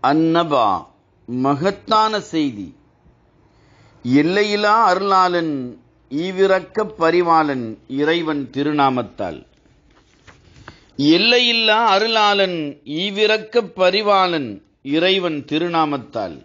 அன்னபா மகத்தான செய்தி எல்லையிலா அருளாளன் ஈவிரக்கப் பரிவாளன் இறைவன் திருநாமத்தால் எல்லையில்லா அருளாளன் ஈவிரக்கப் பரிவாளன் இறைவன் திருநாமத்தால்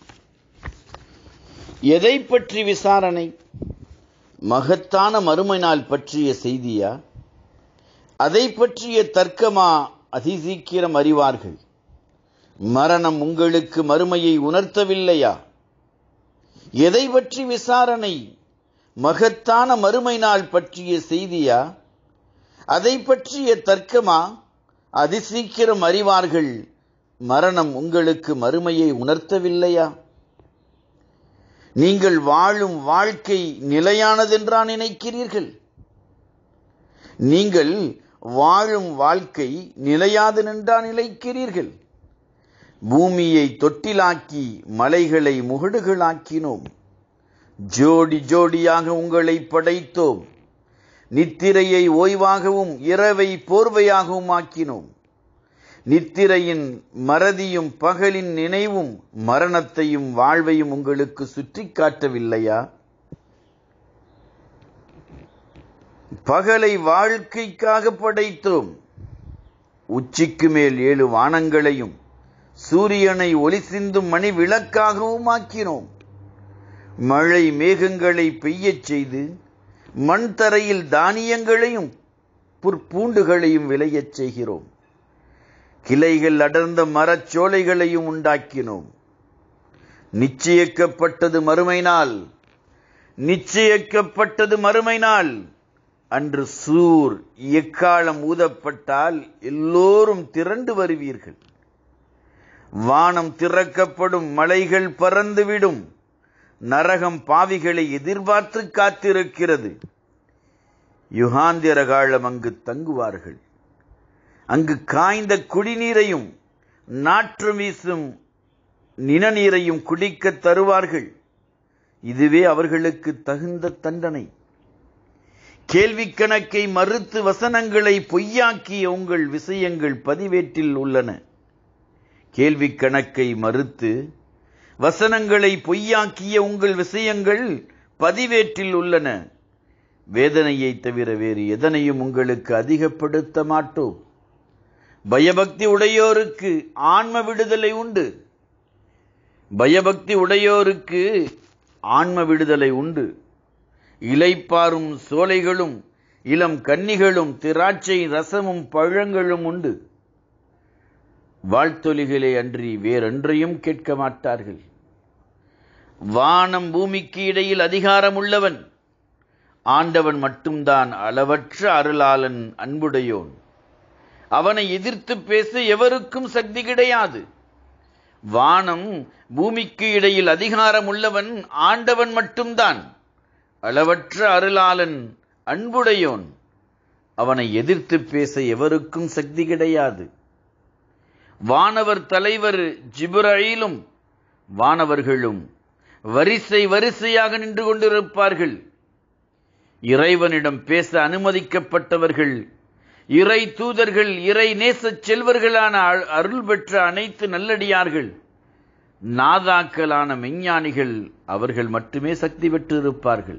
எதை பற்றி விசாரணை மகத்தான மறுமை நாள் பற்றிய செய்தியா அதை பற்றிய தர்க்கமா அதிசீக்கிரம் அறிவார்கள் மரணம் உங்களுக்கு மறுமையை உணர்த்தவில்லையா எதை பற்றி விசாரணை மகத்தான மறுமை நாள் பற்றிய செய்தியா அதை பற்றிய தர்க்கமா அதிசீக்கிரம் அறிவார்கள் மரணம் உங்களுக்கு மறுமையை உணர்த்தவில்லையா நீங்கள் வாழும் வாழ்க்கை நிலையானதென்றா நினைக்கிறீர்கள் நீங்கள் வாழும் வாழ்க்கை நிலையாதென்றா நினைக்கிறீர்கள் பூமியை தொட்டிலாக்கி மலைகளை முகடுகளாக்கினோம் ஜோடி ஜோடியாக உங்களை படைத்தோம் நித்திரையை ஓய்வாகவும் இரவை போர்வையாகவும் ஆக்கினோம் நித்திரையின் மறதியும் பகலின் நினைவும் மரணத்தையும் வாழ்வையும் உங்களுக்கு சுற்றி காட்டவில்லையா பகலை வாழ்க்கைக்காக படைத்தோம் உச்சிக்கு மேல் ஏழு வானங்களையும் சூரியனை ஒளி சிந்தும் மணி விளக்காகவும் ஆக்கினோம் மழை மேகங்களை பெய்யச் செய்து மண் தரையில் தானியங்களையும் புற்பூண்டுகளையும் விளையச் செய்கிறோம் கிளைகள் அடர்ந்த மரச்சோலைகளையும் உண்டாக்கினோம் நிச்சயிக்கப்பட்டது மறுமை நாள் நிச்சயிக்கப்பட்டது மறுமை நாள் அன்று சூர் எக்காலம் ஊதப்பட்டால் எல்லோரும் திரண்டு வருவீர்கள் வானம் திறக்கப்படும் மலைகள் பறந்துவிடும் நரகம் பாவிகளை எதிர்பார்த்து காத்திருக்கிறது யுகாந்திர காலம் அங்கு தங்குவார்கள் அங்கு காய்ந்த குடிநீரையும் நாற்று வீசும் நிணநீரையும் குடிக்க தருவார்கள் இதுவே அவர்களுக்கு தகுந்த தண்டனை கேள்வி கணக்கை மறுத்து வசனங்களை பொய்யாக்கிய உங்கள் விஷயங்கள் பதிவேற்றில் உள்ளன கேள்வி கணக்கை மறுத்து வசனங்களை பொய்யாக்கிய உங்கள் விஷயங்கள் பதிவேற்றில் உள்ளன வேதனையை தவிர வேறு எதனையும் உங்களுக்கு அதிகப்படுத்த மாட்டோம் பயபக்தி உடையோருக்கு ஆன்ம விடுதலை உண்டு பயபக்தி உடையோருக்கு ஆன்ம விடுதலை உண்டு இலைப்பாரும் சோலைகளும் இளம் கன்னிகளும் திராட்சை ரசமும் பழங்களும் உண்டு வாழ்த்தொலிகளே அன்றி வேறொன்றையும் கேட்க மாட்டார்கள் வானம் பூமிக்கு இடையில் அதிகாரம் உள்ளவன் ஆண்டவன் மட்டும்தான் அளவற்ற அருளாளன் அன்புடையோன் அவனை எதிர்த்து பேச எவருக்கும் சக்தி கிடையாது வானம் பூமிக்கு இடையில் அதிகாரம் உள்ளவன் ஆண்டவன் மட்டும்தான் அளவற்ற அருளாளன் அன்புடையோன் அவனை எதிர்த்து பேச எவருக்கும் சக்தி கிடையாது வானவர் தலைவர் ஜிப்ரயிலும் வானவர்களும் வரிசை வரிசையாக நின்று கொண்டிருப்பார்கள் இறைவனிடம் பேச அனுமதிக்கப்பட்டவர்கள் இறை தூதர்கள் இறை நேச செல்வர்களான அருள் பெற்ற அனைத்து நல்லடியார்கள் நாதாக்களான மெஞ்ஞானிகள் அவர்கள் மட்டுமே சக்தி பெற்றிருப்பார்கள்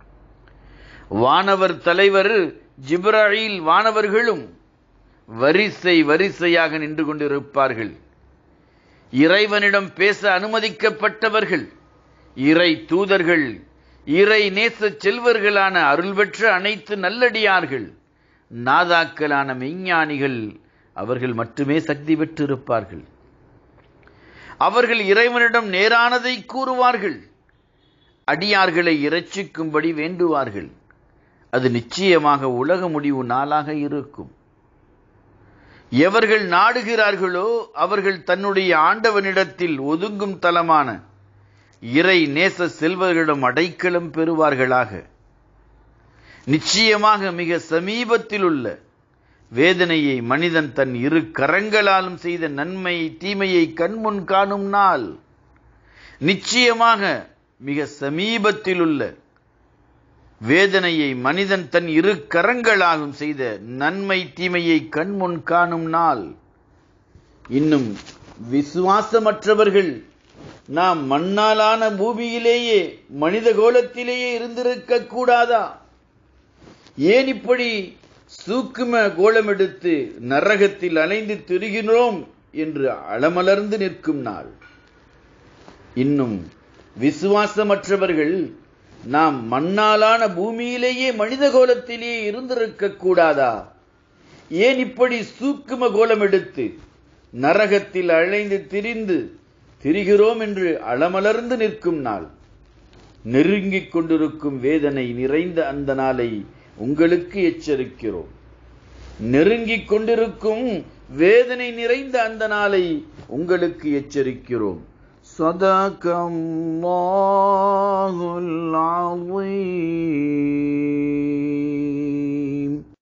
வானவர் தலைவர் ஜிப்ராயில் வானவர்களும் வரிசை வரிசையாக நின்று கொண்டிருப்பார்கள் இறைவனிடம் பேச அனுமதிக்கப்பட்டவர்கள் இறை தூதர்கள் இறை நேச செல்வர்களான அருள் பெற்ற அனைத்து நல்லடியார்கள் நாதாக்களான மெஞ்ஞானிகள் அவர்கள் மட்டுமே சக்தி பெற்றிருப்பார்கள் அவர்கள் இறைவனிடம் நேரானதை கூறுவார்கள் அடியார்களை இறைச்சிக்கும்படி வேண்டுவார்கள் அது நிச்சயமாக உலக முடிவு நாளாக இருக்கும் எவர்கள் நாடுகிறார்களோ அவர்கள் தன்னுடைய ஆண்டவனிடத்தில் ஒதுங்கும் தலமான இறை நேச செல்வர்களிடம் அடைக்கலம் பெறுவார்களாக நிச்சயமாக மிக சமீபத்தில் உள்ள வேதனையை மனிதன் தன் இரு கரங்களாலும் செய்த நன்மை தீமையை கண்முன் காணும் நாள் நிச்சயமாக மிக சமீபத்தில் உள்ள வேதனையை மனிதன் தன் இரு கரங்களாலும் செய்த நன்மை தீமையை கண்முன் காணும் நாள் இன்னும் விசுவாசமற்றவர்கள் நாம் மண்ணாலான பூமியிலேயே மனித கோலத்திலேயே இருந்திருக்க கூடாதா ஏன் இப்படி சூக்கும கோலம் எடுத்து நரகத்தில் அலைந்து திரிகிறோம் என்று அளமலர்ந்து நிற்கும் நாள் இன்னும் விசுவாசமற்றவர்கள் நாம் மண்ணாலான பூமியிலேயே மனித கோலத்திலேயே இருந்திருக்க கூடாதா ஏன் இப்படி சூக்கும கோலம் எடுத்து நரகத்தில் அழைந்து திரிந்து திரிகிறோம் என்று அளமலர்ந்து நிற்கும் நாள் நெருங்கிக் கொண்டிருக்கும் வேதனை நிறைந்த அந்த நாளை உங்களுக்கு எச்சரிக்கிறோம் நெருங்கிக் கொண்டிருக்கும் வேதனை நிறைந்த அந்த நாளை உங்களுக்கு எச்சரிக்கிறோம் صدق الله العظيم